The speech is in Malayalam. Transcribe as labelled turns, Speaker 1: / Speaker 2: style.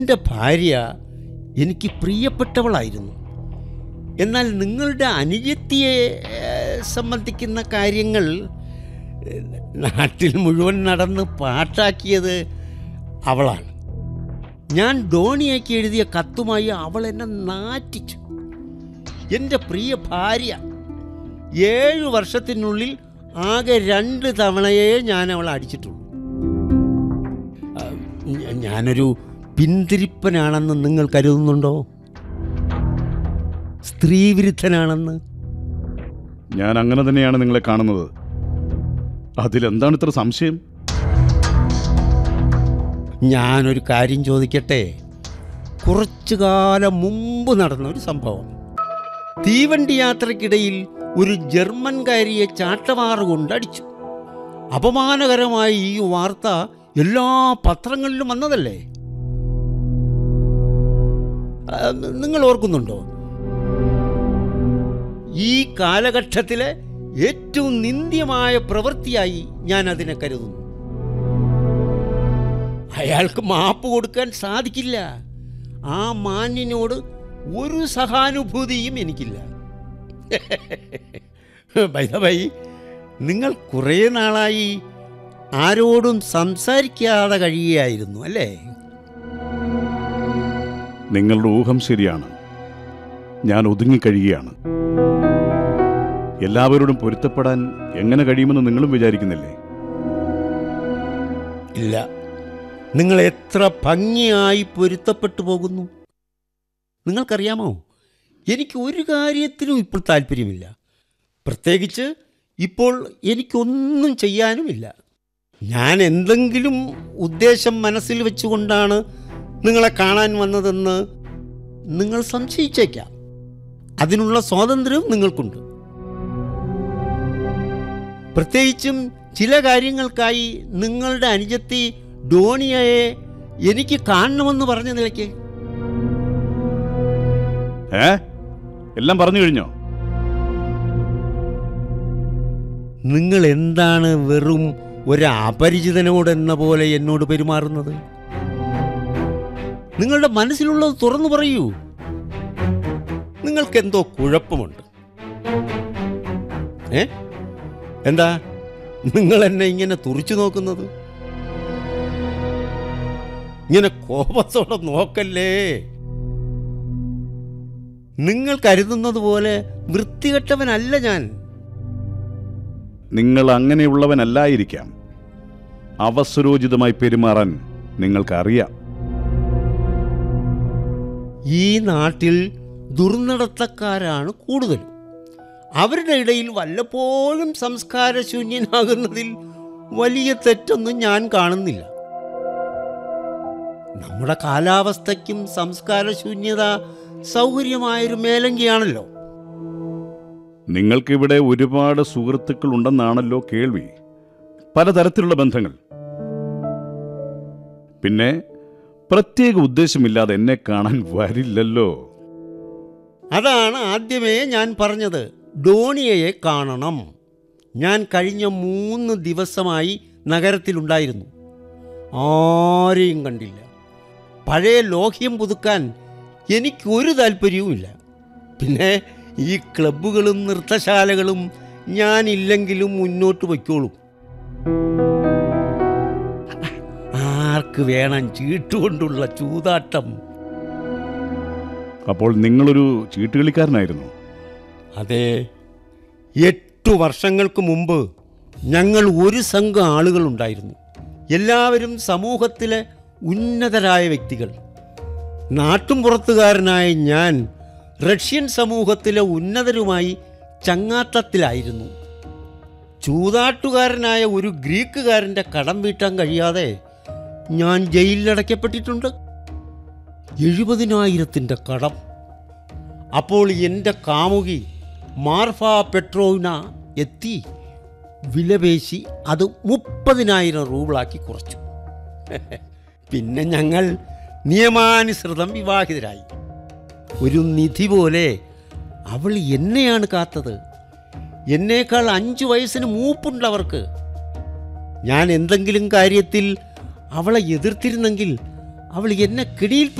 Speaker 1: എൻ്റെ ഭാര്യ എനിക്ക് പ്രിയപ്പെട്ടവളായിരുന്നു എന്നാൽ നിങ്ങളുടെ അനുജത്തിയെ ഏഹ്, സംബന്ധിക്കുന്ന കാര്യങ്ങൾ ഏഹ്, നാട്ടിൽ മുഴുവൻ നടന്ന് പാട്ടാക്കിയത് അവളാണ് ഞാൻ ധോണിയാക്കി എഴുതിയ കത്തുമായി അവൾ എന്നെ നാറ്റിച്ചു എൻ്റെ പ്രിയ ഭാര്യ ഏഴു വർഷത്തിനുള്ളിൽ ആകെ രണ്ട് തവണയേ ഞാൻ അവളെ അടിച്ചിട്ടുള്ളൂ ആ, ഞ- ഞാനൊരു പിന്തിരിപ്പനാണെന്ന് നിങ്ങൾ കരുതുന്നുണ്ടോ സ്ത്രീവിരുദ്ധനാണെന്ന്
Speaker 2: ഞാൻ അങ്ങനെ തന്നെയാണ് നിങ്ങളെ കാണുന്നത് അതിലെന്താണ് ഇത്ര സംശയം
Speaker 1: ഞാനൊരു കാര്യം ചോദിക്കട്ടെ കുറച്ചു കാലം മുമ്പ് നടന്ന ഒരു സംഭവം തീവണ്ടി യാത്രക്കിടയിൽ ഒരു ജർമ്മൻകാരിയെ ചാട്ടവാറ് കൊണ്ട് അടിച്ചു അപമാനകരമായി ഈ വാർത്ത എല്ലാ പത്രങ്ങളിലും വന്നതല്ലേ ആ, നിങ്ങൾ ഓർക്കുന്നുണ്ടോ ഈ കാലഘട്ടത്തിലെ ഏറ്റവും നിന്ദ്യമായ പ്രവൃത്തിയായി ഞാൻ അതിനെ കരുതുന്നു അയാൾക്ക് മാപ്പ് കൊടുക്കാൻ സാധിക്കില്ല ആ മാന്യനോട് ഒരു സഹാനുഭൂതിയും എനിക്കില്ല ബൈ നിങ്ങൾ കുറേ നാളായി ആരോടും സംസാരിക്കാതെ കഴിയുകയായിരുന്നു അല്ലേ
Speaker 2: നിങ്ങളുടെ ഊഹം ശരിയാണ് ഞാൻ ഒതുങ്ങിക്കഴിയുകയാണ് എല്ലാവരോടും പൊരുത്തപ്പെടാൻ എങ്ങനെ കഴിയുമെന്ന് നിങ്ങളും വിചാരിക്കുന്നില്ലേ
Speaker 1: ഇല്ല നിങ്ങൾ എത്ര ഭംഗിയായി പൊരുത്തപ്പെട്ടു പോകുന്നു നിങ്ങൾക്കറിയാമോ എനിക്ക് ഒരു കാര്യത്തിലും ഇപ്പോൾ താല്പര്യമില്ല പ്രത്യേകിച്ച് ഇപ്പോൾ എനിക്കൊന്നും ചെയ്യാനുമില്ല ഞാൻ എന്തെങ്കിലും ഉദ്ദേശം മനസ്സിൽ വെച്ചുകൊണ്ടാണ് നിങ്ങളെ കാണാൻ വന്നതെന്ന് നിങ്ങൾ സംശയിച്ചേക്കാം അതിനുള്ള സ്വാതന്ത്ര്യം നിങ്ങൾക്കുണ്ട് പ്രത്യേകിച്ചും ചില കാര്യങ്ങൾക്കായി നിങ്ങളുടെ അനുജത്തി ഡോണിയയെ എനിക്ക് കാണണമെന്ന് പറഞ്ഞ നിലയ്ക്ക്
Speaker 2: ഏ എല്ലാം പറഞ്ഞു കഴിഞ്ഞോ
Speaker 1: നിങ്ങൾ എന്താണ് വെറും ഒരു അപരിചിതനോട് എന്ന പോലെ എന്നോട് പെരുമാറുന്നത് നിങ്ങളുടെ മനസ്സിലുള്ളത് തുറന്നു പറയൂ നിങ്ങൾക്കെന്തോ കുഴപ്പമുണ്ട് ഏ എന്താ നിങ്ങൾ എന്നെ ഇങ്ങനെ തുറിച്ചു നോക്കുന്നത് ഇങ്ങനെ കോപത്തോടെ നോക്കല്ലേ നിങ്ങൾ കരുതുന്നത് പോലെ വൃത്തികെട്ടവനല്ല ഞാൻ
Speaker 2: നിങ്ങൾ അങ്ങനെയുള്ളവനല്ലായിരിക്കാം അവസരോചിതമായി പെരുമാറാൻ നിങ്ങൾക്കറിയാം
Speaker 1: ഈ നാട്ടിൽ ദുർനടത്തക്കാരാണ് കൂടുതലും അവരുടെ ഇടയിൽ വല്ലപ്പോഴും സംസ്കാരശൂന്യനാകുന്നതിൽ വലിയ തെറ്റൊന്നും ഞാൻ കാണുന്നില്ല നമ്മുടെ കാലാവസ്ഥയ്ക്കും സംസ്കാരശൂന്യത സൗകര്യമായൊരു മേലങ്കിയാണല്ലോ
Speaker 2: നിങ്ങൾക്കിവിടെ ഒരുപാട് സുഹൃത്തുക്കൾ ഉണ്ടെന്നാണല്ലോ കേൾവി പലതരത്തിലുള്ള ബന്ധങ്ങൾ പിന്നെ പ്രത്യേക ഉദ്ദേശമില്ലാതെ എന്നെ കാണാൻ വരില്ലല്ലോ
Speaker 1: അതാണ് ആദ്യമേ ഞാൻ പറഞ്ഞത് ഡോണിയയെ കാണണം ഞാൻ കഴിഞ്ഞ മൂന്ന് ദിവസമായി നഗരത്തിലുണ്ടായിരുന്നു ആരെയും കണ്ടില്ല പഴയ ലോഹ്യം പുതുക്കാൻ എനിക്കൊരു താല്പര്യവുമില്ല പിന്നെ ഈ ക്ലബ്ബുകളും നൃത്തശാലകളും ഞാനില്ലെങ്കിലും മുന്നോട്ട് വയ്ക്കോളും ആർക്ക് വേണം ചീട്ടുകൊണ്ടുള്ള ചൂതാട്ടം
Speaker 2: അപ്പോൾ നിങ്ങളൊരു ചീട്ടുകളിക്കാരനായിരുന്നു
Speaker 1: അതെ എട്ടു വർഷങ്ങൾക്ക് മുമ്പ് ഞങ്ങൾ ഒരു സംഘം ആളുകളുണ്ടായിരുന്നു എല്ലാവരും സമൂഹത്തിലെ ഉന്നതരായ വ്യക്തികൾ നാട്ടുംപുറത്തുകാരനായ ഞാൻ റഷ്യൻ സമൂഹത്തിലെ ഉന്നതരുമായി ചങ്ങാത്തത്തിലായിരുന്നു ചൂതാട്ടുകാരനായ ഒരു ഗ്രീക്കുകാരൻ്റെ കടം വീട്ടാൻ കഴിയാതെ ഞാൻ ജയിലിലടയ്ക്കപ്പെട്ടിട്ടുണ്ട് എഴുപതിനായിരത്തിൻ്റെ കടം അപ്പോൾ എൻ്റെ കാമുകി മാർഫ പെട്രോവിന എത്തി വിലപേശി അത് മുപ്പതിനായിരം റൂബിളാക്കി കുറച്ചു പിന്നെ ഞങ്ങൾ നിയമാനുസൃതം വിവാഹിതരായി ഒരു നിധി പോലെ അവൾ എന്നെയാണ് കാത്തത് എന്നേക്കാൾ അഞ്ചു വയസ്സിന് മൂപ്പുണ്ട് അവർക്ക് ഞാൻ എന്തെങ്കിലും കാര്യത്തിൽ അവളെ എതിർത്തിരുന്നെങ്കിൽ അവൾ എന്നെ കിടിയിൽ